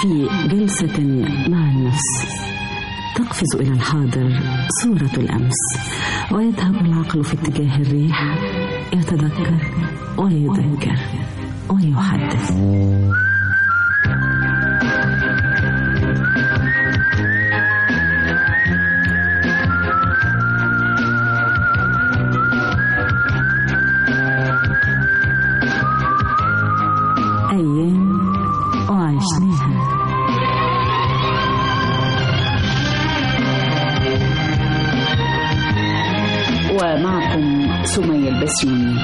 في جلسة مع النفس تقفز إلى الحاضر صورة الأمس ويذهب العقل في اتجاه الريح يتذكر ويذكر ويحدث أيام وعشناها ومعكم سمية البسيوني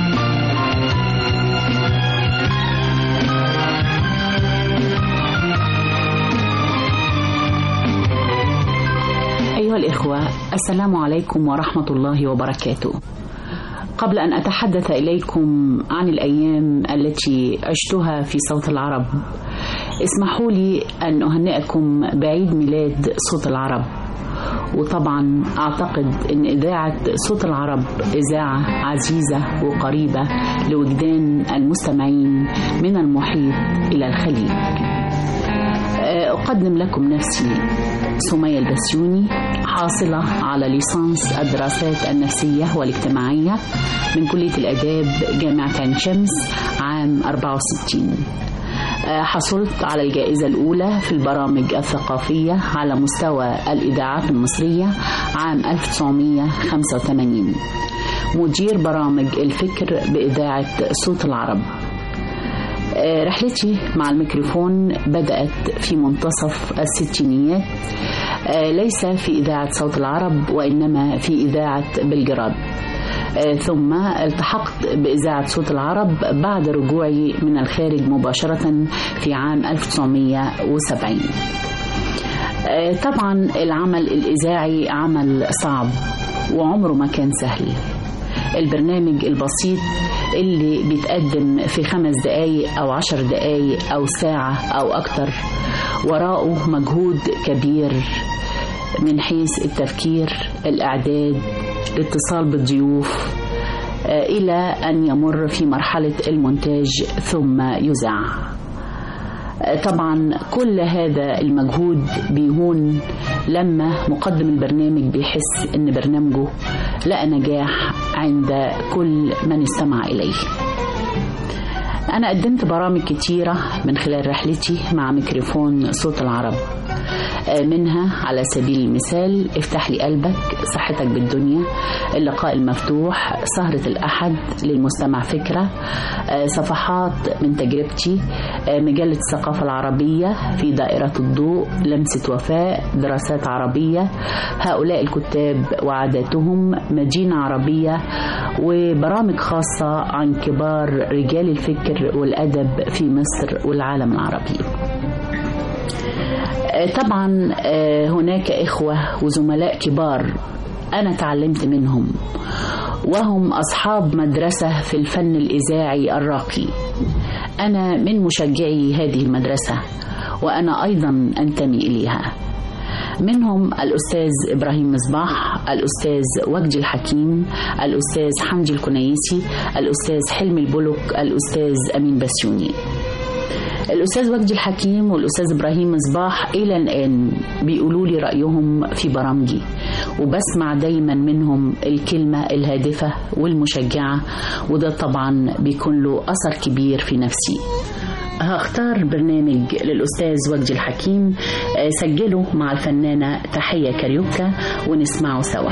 أيها الإخوة السلام عليكم ورحمة الله وبركاته قبل أن أتحدث إليكم عن الأيام التي عشتها في صوت العرب اسمحوا لي أن أهنئكم بعيد ميلاد صوت العرب وطبعا أعتقد أن إذاعة صوت العرب إذاعة عزيزة وقريبة لوجدان المستمعين من المحيط إلى الخليج أقدم لكم نفسي سمية البسيوني حاصلة على ليسانس الدراسات النفسية والاجتماعية من كلية الآداب جامعة عين شمس عام 64 حصلت على الجائزة الأولى في البرامج الثقافية على مستوى الإذاعات المصرية عام 1985 مدير برامج الفكر بإذاعة صوت العرب رحلتي مع الميكروفون بدأت في منتصف الستينيات ليس في إذاعة صوت العرب وإنما في إذاعة بلجراد ثم التحقت بإذاعة صوت العرب بعد رجوعي من الخارج مباشرة في عام 1970 طبعا العمل الإذاعي عمل صعب وعمره ما كان سهل البرنامج البسيط اللي بيتقدم في خمس دقايق أو عشر دقايق أو ساعة أو أكتر وراءه مجهود كبير من حيث التفكير الإعداد الاتصال بالضيوف إلى أن يمر في مرحلة المونتاج ثم يذاع طبعا كل هذا المجهود بيهون لما مقدم البرنامج بيحس ان برنامجه لقى نجاح عند كل من استمع اليه انا قدمت برامج كتيره من خلال رحلتي مع ميكروفون صوت العرب منها على سبيل المثال افتح لي قلبك صحتك بالدنيا اللقاء المفتوح سهرة الأحد للمستمع فكرة صفحات من تجربتي مجلة الثقافة العربية في دائرة الضوء لمسة وفاء دراسات عربية هؤلاء الكتاب وعاداتهم مدينة عربية وبرامج خاصة عن كبار رجال الفكر والأدب في مصر والعالم العربي طبعا هناك إخوة وزملاء كبار أنا تعلمت منهم وهم أصحاب مدرسة في الفن الإذاعي الراقي أنا من مشجعي هذه المدرسة وأنا أيضا أنتمي إليها منهم الأستاذ إبراهيم مصباح الأستاذ وجدي الحكيم الأستاذ حمدي الكنيسي الأستاذ حلمي البلوك الأستاذ أمين بسيوني الأستاذ وجدي الحكيم والأستاذ إبراهيم مصباح إلى الآن بيقولوا لي رأيهم في برامجي وبسمع دايما منهم الكلمة الهادفة والمشجعة وده طبعا بيكون له أثر كبير في نفسي هختار برنامج للأستاذ وجدي الحكيم سجله مع الفنانة تحية كاريوكا ونسمعه سوا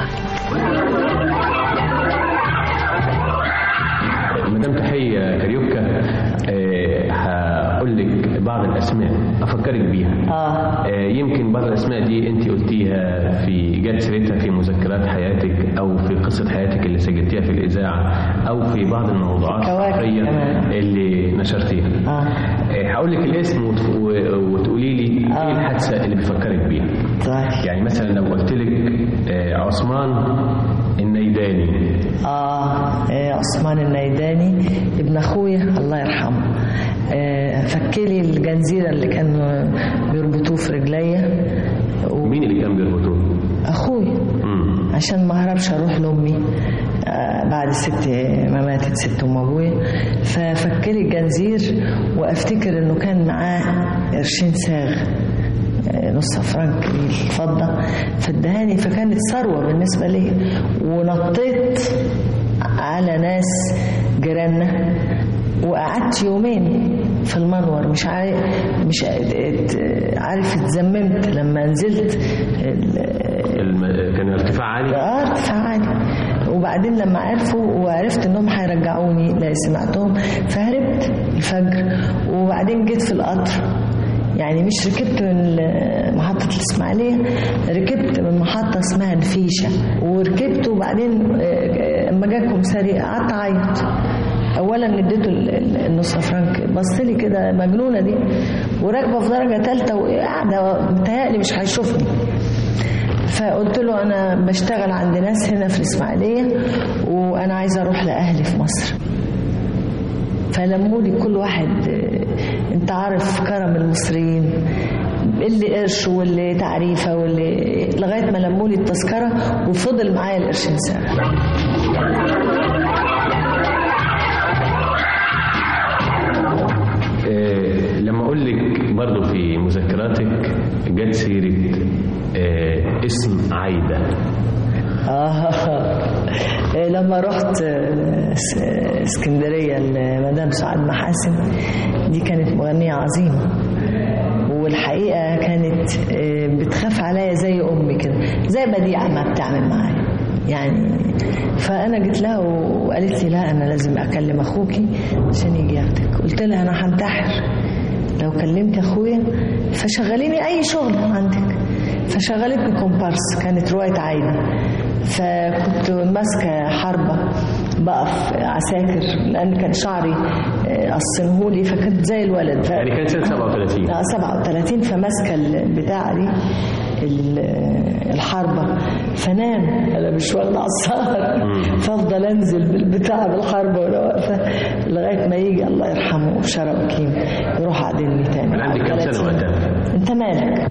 مدام تحية كاريوكا هقول لك بعض الاسماء افكرك بيها آه. آه يمكن بعض الاسماء دي انت قلتيها في جت سيرتها في مذكرات حياتك او في قصه حياتك اللي سجلتيها في الاذاعه او في بعض الموضوعات الصحفيه اللي نشرتيها آه. آه هقول لك الاسم وت- و- وتقولي لي آه. ايه الحادثه اللي بتفكرك بيها طيب يعني مثلا لو قلت لك آه عثمان النيداني آه إيه، عثمان النيداني ابن أخويا الله يرحمه آه فكلي الجنزيرة اللي كانوا بيربطوه في رجليا و- مين اللي كان بيربطوه؟ أخويا مم. عشان ما اهربش اروح لامي آه، بعد ست ما ماتت ست ام ابويا ففكلي الجنزير وافتكر انه كان معاه قرشين صاغ آه، نص فرنك الفضة فادهاني فكانت ثروة بالنسبة لي ونطيت على ناس جيراننا وقعدت يومين في المنور مش عارف مش عارف اتزممت لما نزلت ال- الم... كان ارتفاع عالي اه ارتفاع عالي وبعدين لما عرفوا وعرفت انهم هيرجعوني لا سمعتهم فهربت الفجر وبعدين جيت في القطر يعني مش ركبت من محطة الإسماعيلية ركبت من محطة اسمها نفيشة وركبت وبعدين آه، اما جا الكمساري قعدت أعيط اولا اديته ال- ال- النص فرنك بص لي كده مجنونه دي وراكبه في درجه ثالثه وقاعده متهيألي مش هيشوفني فقلت له انا بشتغل عند ناس هنا في الاسماعيليه وانا عايزه اروح لاهلي في مصر فلموا لي كل واحد آه، انت عارف كرم المصريين اللي قرش واللي تعريفه واللي لغايه ما لموا لي التذكره وفضل معايا القرشين ساعه آه، لما اقول لك برضه في مذكراتك جت سيره آه، اسم عايده آه لما رحت آه، س- آه، اسكندرية لمدام سعاد محاسن دي كانت مغنية عظيمة والحقيقة كانت آه، بتخاف عليا زي أمي كده زي بديعة ما بتعمل معايا يعني فأنا جيت لها وقالت لي لا أنا لازم أكلم أخوكي عشان يجي ياخدك قلت لها أنا هنتحر لو كلمت أخويا فشغليني أي شغل عندك فشغلتني كومبارس كانت رواية عايدة فكنت ماسكة حربة بقف عساكر لأن كان شعري آه، قصنهولي فكنت زي الولد ف... يعني كانت سنه 37 آه، 37 فماسكة البتاعة دي ال- الحربة فنام أنا مش واخدة عصار فأفضل أنزل بالبتاع بالحربة وأنا واقفة لغاية ما يجي الله يرحمه شرب كيم يروح عدلني تاني كان عندك كام سنه وقتها؟ أنت مالك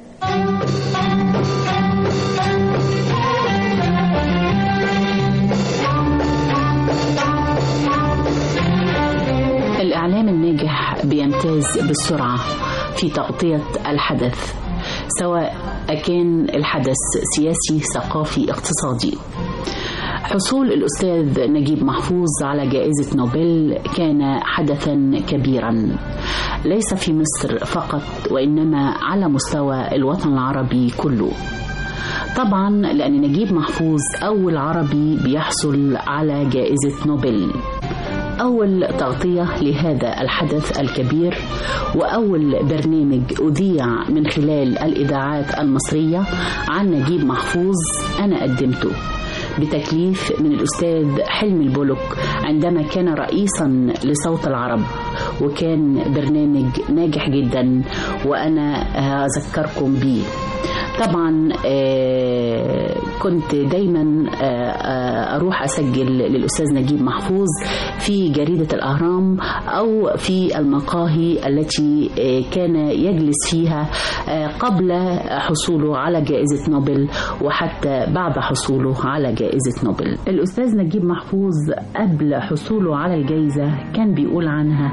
الإعلام الناجح بيمتاز بالسرعة في تغطية الحدث سواء كان الحدث سياسي ثقافي اقتصادي حصول الأستاذ نجيب محفوظ على جائزة نوبل كان حدثا كبيرا ليس في مصر فقط وإنما على مستوى الوطن العربي كله طبعا لأن نجيب محفوظ أول عربي بيحصل على جائزة نوبل أول تغطية لهذا الحدث الكبير وأول برنامج أذيع من خلال الإذاعات المصرية عن نجيب محفوظ أنا قدمته بتكليف من الأستاذ حلمي البولك عندما كان رئيسا لصوت العرب وكان برنامج ناجح جدا وأنا أذكركم به طبعا آه، كنت دايما آه، آه، اروح اسجل للاستاذ نجيب محفوظ في جريده الاهرام او في المقاهي التي آه، كان يجلس فيها آه، قبل حصوله على جائزه نوبل وحتى بعد حصوله على جائزه نوبل الاستاذ نجيب محفوظ قبل حصوله على الجائزه كان بيقول عنها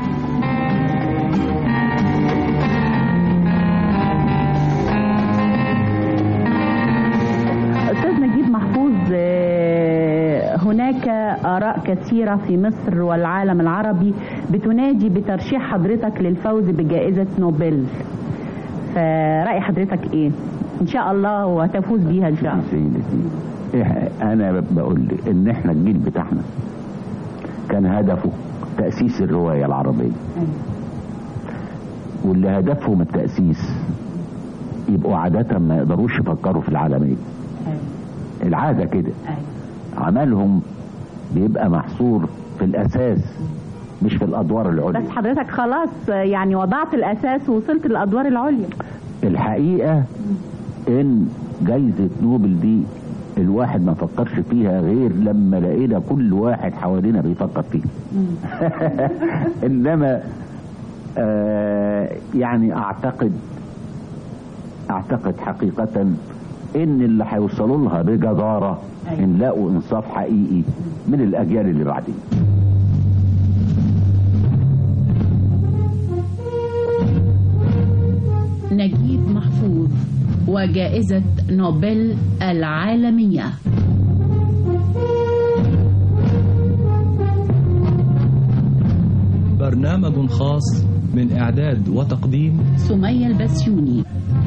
أستاذ نجيب محفوظ آه، هناك آراء كثيرة في مصر والعالم العربي بتنادي بترشيح حضرتك للفوز بجائزة نوبل فرأي حضرتك إيه؟ إن شاء الله وتفوز بيها إن شاء الله سيدتي إح- انا بقول لك ان احنا الجيل بتاعنا كان هدفه تاسيس الروايه العربيه واللي هدفهم التاسيس يبقوا عاده ما يقدروش يفكروا في العالميه العاده كده عملهم بيبقى محصور في الاساس مش في الادوار بس العليا حضرتك خلاص يعني وضعت الأساس ووصلت للأدوار العليا الحقيقه ان جايزه نوبل دي الواحد ما فكرش فيها غير لما لقينا كل واحد حوالينا بيفكر فيها انما آه يعني اعتقد اعتقد حقيقة ان اللي هيوصلوا لها بجداره ان لاقوا انصاف حقيقي من الاجيال اللي بعدين نجيب محفوظ وجائزة نوبل العالمية برنامج خاص من إعداد وتقديم سمية البسيوني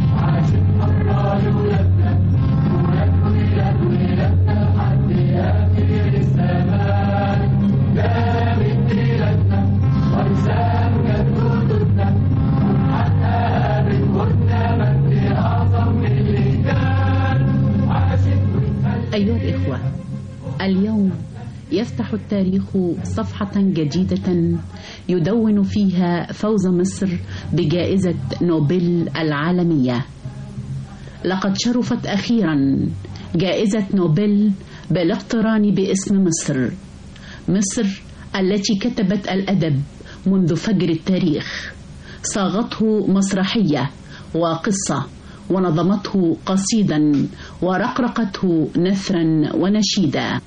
أيها الإخوة اليوم يفتح التاريخ صفحة جديدة يدون فيها فوز مصر بجائزة نوبل العالمية لقد شرفت أخيرا جائزة نوبل بالاقتران باسم مصر مصر التي كتبت الأدب منذ فجر التاريخ صاغته مسرحية وقصة ونظمته قصيدا ورقرقته نثرا ونشيدا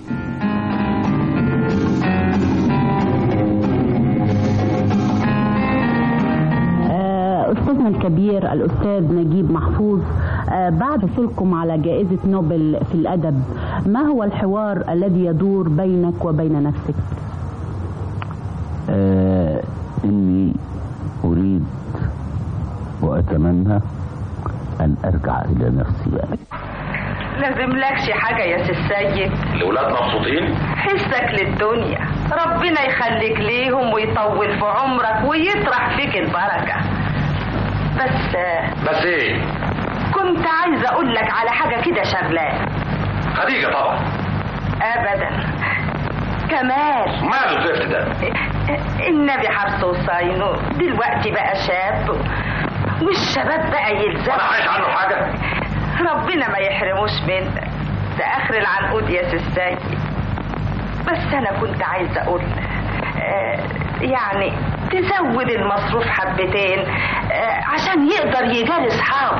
أستاذنا الكبير الأستاذ نجيب محفوظ بعد حصولكم على جائزة نوبل في الأدب ما هو الحوار الذي يدور بينك وبين نفسك؟ آه اني اريد واتمنى ان ارجع الى نفسي يعني. لازم لكش حاجة يا سي السيد الولاد مبسوطين حسك للدنيا ربنا يخليك ليهم ويطول في عمرك ويطرح فيك البركة بس بس ايه كنت عايزة اقول لك على حاجة كده شغلاه خديجة طبعا ابدا كمال ماله الزفت ده النبي حفصه وصاينه دلوقتي بقى شاب والشباب بقى يلزم انا عايش عنه حاجة ربنا ما يحرموش منك ده اخر العنقود يا سي السيد بس انا كنت عايزه اقول آه يعني تزود المصروف حبتين آه عشان يقدر يجاري اصحابه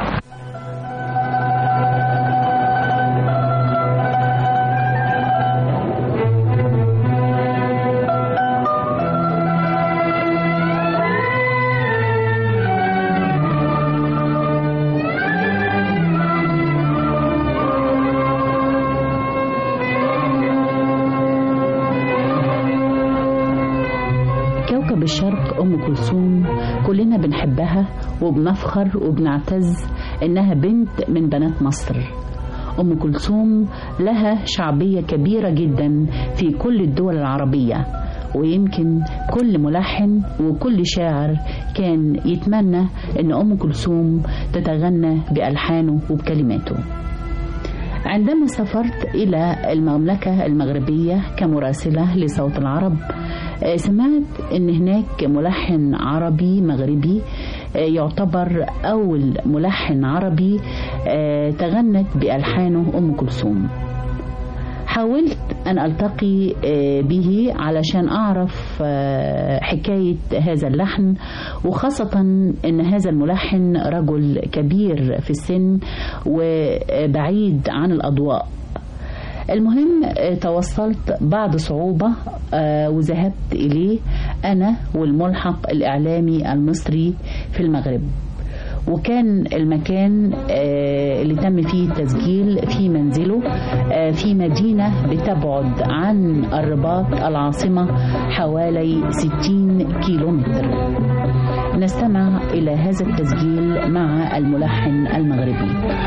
كوكب الشرق أم كلثوم كلنا بنحبها وبنفخر وبنعتز إنها بنت من بنات مصر أم كلثوم لها شعبية كبيرة جدا في كل الدول العربية ويمكن كل ملحن وكل شاعر كان يتمنى إن أم كلثوم تتغنى بألحانه وبكلماته عندما سافرت إلى المملكة المغربية كمراسلة لصوت العرب سمعت ان هناك ملحن عربي مغربي يعتبر اول ملحن عربي تغنت بالحانه ام كلثوم حاولت ان التقي به علشان اعرف حكايه هذا اللحن وخاصه ان هذا الملحن رجل كبير في السن وبعيد عن الاضواء المهم توصلت بعد صعوبة وذهبت إليه أنا والملحق الإعلامي المصري في المغرب وكان المكان اللي تم فيه التسجيل في منزله في مدينة بتبعد عن الرباط العاصمة حوالي 60 كيلومتر نستمع إلى هذا التسجيل مع الملحن المغربي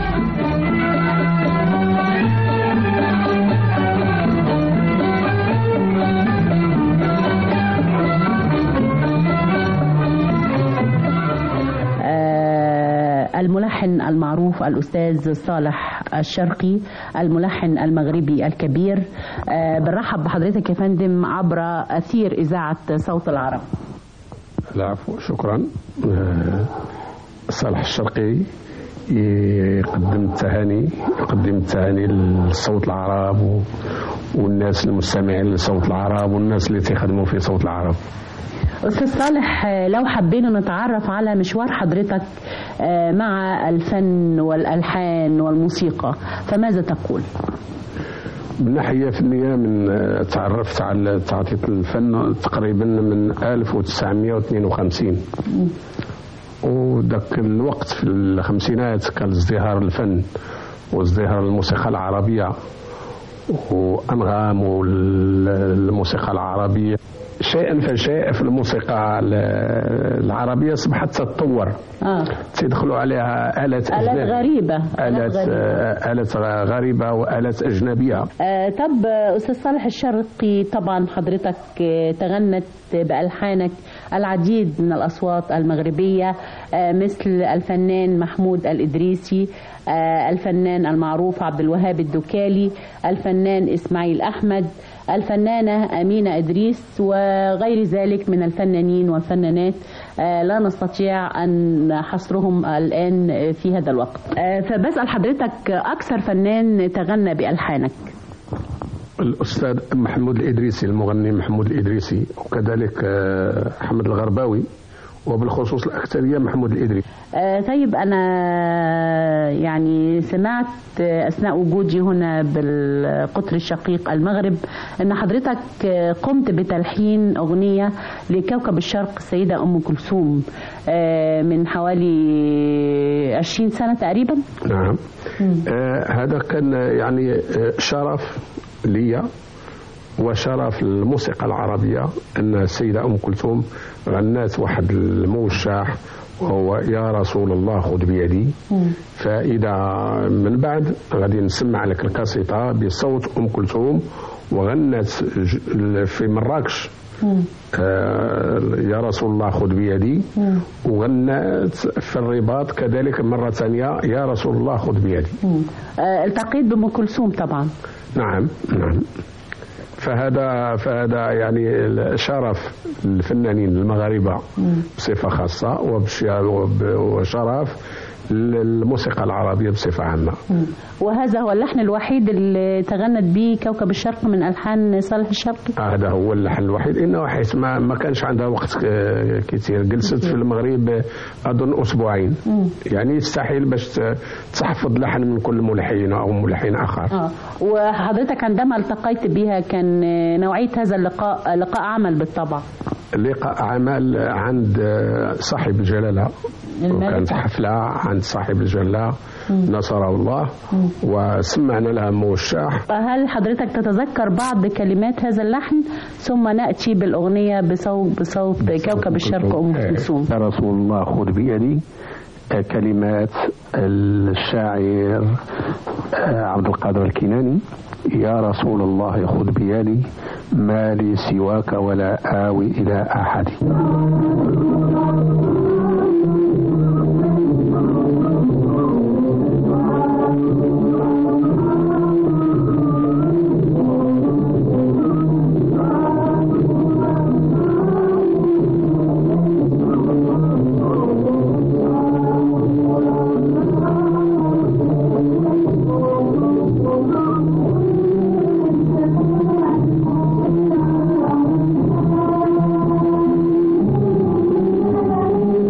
الملحن المعروف الأستاذ صالح الشرقي الملحن المغربي الكبير بنرحب بحضرتك يا فندم عبر أثير إذاعة صوت العرب العفو شكرا صالح الشرقي يقدم التهاني يقدم التهاني لصوت العرب والناس المستمعين لصوت العرب والناس اللي تيخدموا في صوت العرب أستاذ صالح آه، لو حبينا نتعرف على مشوار حضرتك آه، مع الفن والألحان والموسيقى فماذا تقول؟ من ناحية فنية من آه، تعرفت على تعاطية الفن تقريبا من 1952 وذاك الوقت في الخمسينات كان ازدهار الفن وازدهار الموسيقى العربية وأنغام والموسيقى العربية شيئا فشيء في الموسيقى ال- العربية أصبحت تتطور آه. تدخلوا عليها آلات آلات أجنبية. غريبة آلات غريبة. آه، آلات غريبة وآلات أجنبية آه، طب آه، أستاذ صالح الشرقي طبعا حضرتك آه، تغنت بألحانك العديد من الأصوات المغربية آه، مثل الفنان محمود الإدريسي آه، الفنان المعروف عبد الوهاب الدكالي الفنان إسماعيل أحمد الفنانة أمينة إدريس وغير ذلك من الفنانين والفنانات آه، لا نستطيع أن حصرهم الآن في هذا الوقت آه، فبسأل حضرتك أكثر فنان تغنى بألحانك الأستاذ محمود الإدريسي المغني محمود الإدريسي وكذلك آه، أحمد الغرباوي وبالخصوص الأكثرية محمود الإدريسي آه، طيب أنا يعني سمعت آه، أثناء وجودي هنا بالقطر الشقيق المغرب أن حضرتك آه، قمت بتلحين أغنية لكوكب الشرق السيدة أم كلثوم آه، من حوالي 20 سنة تقريبا نعم آه هذا كان يعني آه شرف لي وشرف الموسيقى العربية أن السيدة أم كلثوم غنات واحد الموشح وهو يا رسول الله خذ بيدي فإذا من بعد غادي نسمع لك الكاسيطة بصوت أم كلثوم وغنت ج- في مراكش آه، يا رسول الله خذ بيدي وغنت في الرباط كذلك مرة ثانية يا رسول الله خذ بيدي آه، التقيت بأم كلثوم طبعا نعم نعم فهذا فهذا يعني شرف الفنانين المغاربة بصفة خاصة وبش- وب- وشرف للموسيقى العربية بصفة عامة وهذا هو اللحن الوحيد اللي تغنت به كوكب الشرق من ألحان صالح الشرقي هذا هو اللحن الوحيد انه حيث ما, ما كانش عندها وقت ك- كثير جلست في المغرب اظن اسبوعين يعني يستحيل باش ت- تحفظ لحن من كل ملحن او ملحن اخر آه. وحضرتك عندما التقيت بها كان آه، نوعية هذا اللقاء لقاء عمل بالطبع لقاء عمل عند صاحب الجلاله الملك. كانت حفله عند صاحب الجلاله نصره الله وسمعنا لها موشح هل حضرتك تتذكر بعض كلمات هذا اللحن ثم نأتي بالأغنية بصوت, بصوت كوكب الشرق أم كلثوم يا رسول الله خذ بيدي آه، كلمات الشاعر آه، عبد القادر الكناني يا رسول الله خذ بيدي ما لي سواك ولا آوي إلى أحد Thank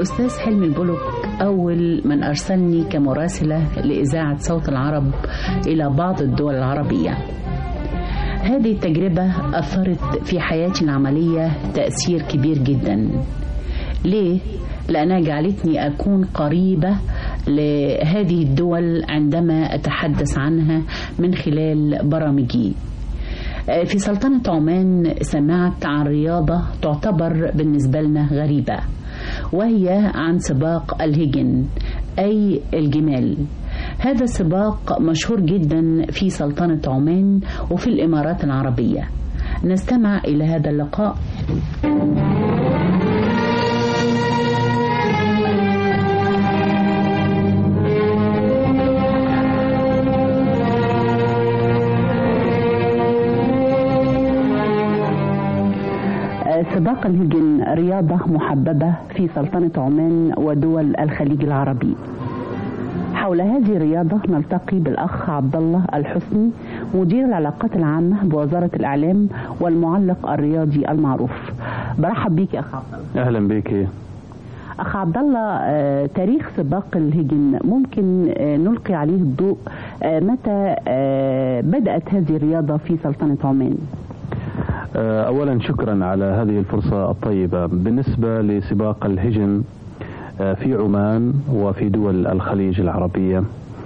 الأستاذ حلمي البلوك أول من أرسلني كمراسلة لإذاعة صوت العرب إلى بعض الدول العربية هذه التجربة أثرت في حياتي العملية تأثير كبير جدا ليه؟ لأنها جعلتني أكون قريبة لهذه الدول عندما أتحدث عنها من خلال برامجي في سلطنة عمان سمعت عن رياضة تعتبر بالنسبة لنا غريبة وهي عن سباق الهجن أي الجمال هذا السباق مشهور جدا في سلطنة عمان وفي الإمارات العربية نستمع إلى هذا اللقاء سباق الهجن رياضة محببة في سلطنة عمان ودول الخليج العربي حول هذه الرياضة نلتقي بالأخ عبد الله الحسني مدير العلاقات العامة بوزارة الإعلام والمعلق الرياضي المعروف برحب بيك يا أخ عبد الله أهلا بك أخ عبد الله تاريخ سباق الهجن ممكن نلقي عليه الضوء متى بدأت هذه الرياضة في سلطنة عمان أولا شكرا على هذه الفرصة الطيبة بالنسبة لسباق الهجن في عمان وفي دول الخليج العربية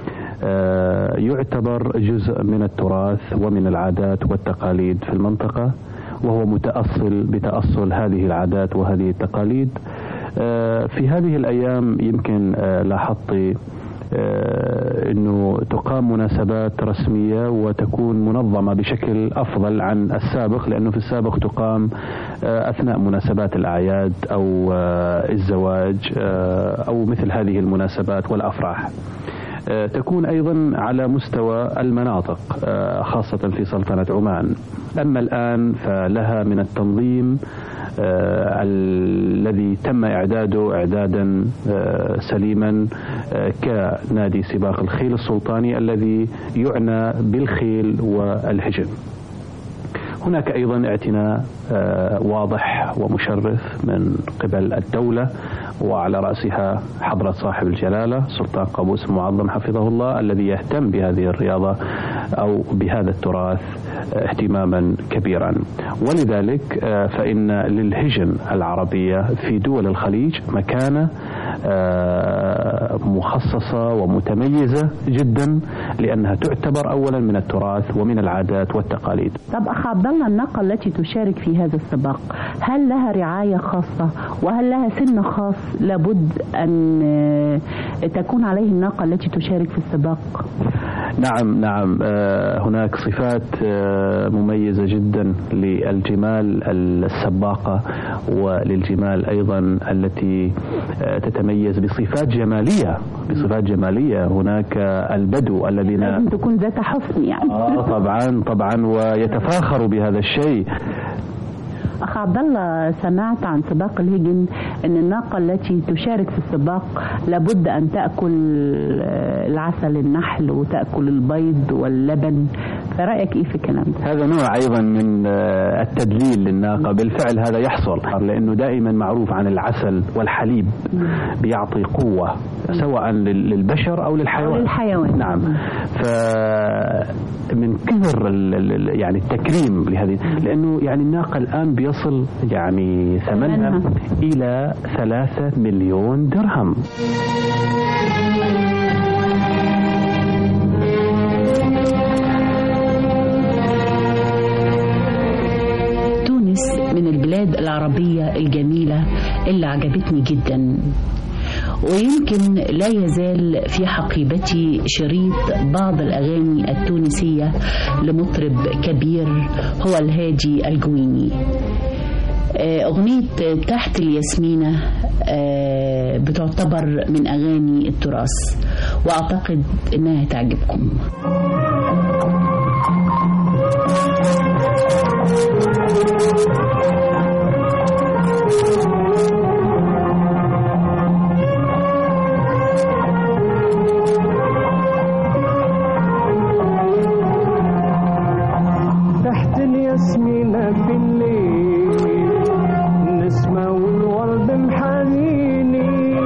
يعتبر جزء من التراث ومن العادات والتقاليد في المنطقة وهو متأصل بتأصل هذه العادات وهذه التقاليد في هذه الأيام يمكن لاحظت انه تقام مناسبات رسميه وتكون منظمه بشكل افضل عن السابق لانه في السابق تقام اثناء مناسبات الاعياد او الزواج او مثل هذه المناسبات والافراح. تكون ايضا على مستوى المناطق خاصه في سلطنه عمان. اما الان فلها من التنظيم آه الذي تم اعداده اعدادا آه سليما آه كنادي سباق الخيل السلطاني الذي يعنى بالخيل والهجن. هناك ايضا اعتناء واضح ومشرف من قبل الدوله وعلى راسها حضره صاحب الجلاله سلطان قابوس المعظم حفظه الله الذي يهتم بهذه الرياضه او بهذا التراث اهتماما كبيرا ولذلك فان للهجن العربيه في دول الخليج مكانه مخصصه ومتميزه جدا لانها تعتبر اولا من التراث ومن العادات والتقاليد. طب اخ عبد الله الناقه التي تشارك في هذا السباق هل لها رعايه خاصه وهل لها سن خاص لابد ان تكون عليه الناقه التي تشارك في السباق؟ نعم نعم هناك صفات مميزه جدا للجمال السباقه وللجمال ايضا التي تتميز بصفات جماليه بصفات جماليه هناك البدو الذين لازم تكون ذات حسن يعني آه طبعا طبعا ويتفاخروا بهذا الشيء أخ عبد الله سمعت عن سباق الهجن أن الناقة التي تشارك في السباق لابد أن تأكل العسل النحل وتأكل البيض واللبن فرأيك إيه في الكلام ده؟ هذا نوع أيضا من التدليل للناقة بالفعل هذا يحصل لأنه دائما معروف عن العسل والحليب بيعطي قوة سواء للبشر أو للحيوان أو للحيوان نعم ف من كثر يعني التكريم لهذه لأنه يعني الناقة الآن بيصل يعني ثمنها إلى ثلاثة مليون درهم تونس من البلاد العربية الجميلة اللي عجبتني جدا ويمكن لا يزال في حقيبتي شريط بعض الأغاني التونسية لمطرب كبير هو الهادي الجويني أغنية تحت الياسمينة بتعتبر من أغاني التراث وأعتقد إنها تعجبكم تحت الياسمينة في الليل نسمة والورد محنيني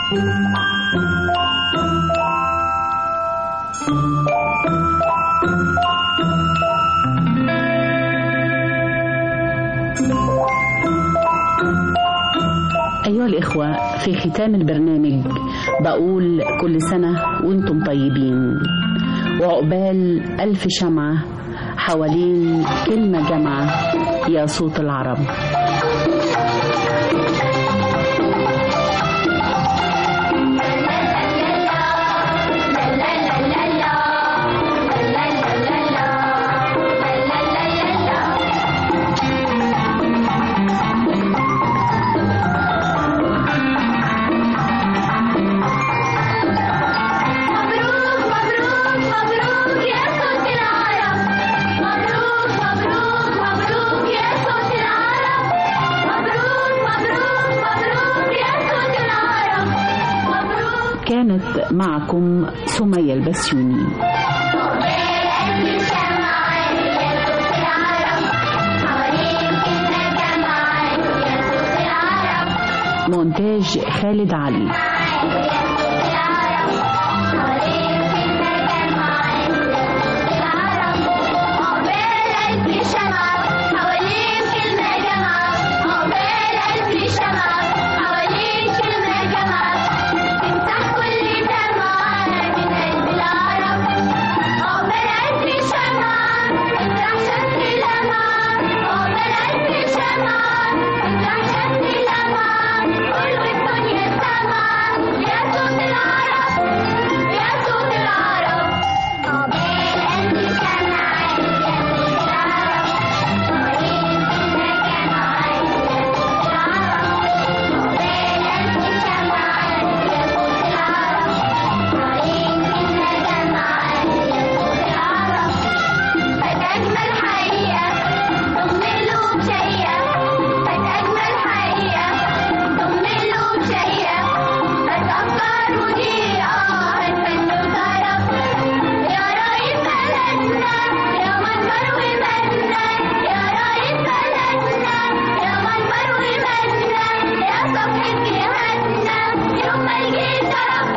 أيها الإخوة في ختام البرنامج بقول كل سنة وانتم طيبين وعقبال ألف شمعة حوالين كلمة جمعة يا صوت العرب كانت معكم سمية البسيوني مونتاج خالد علي يوم الجيل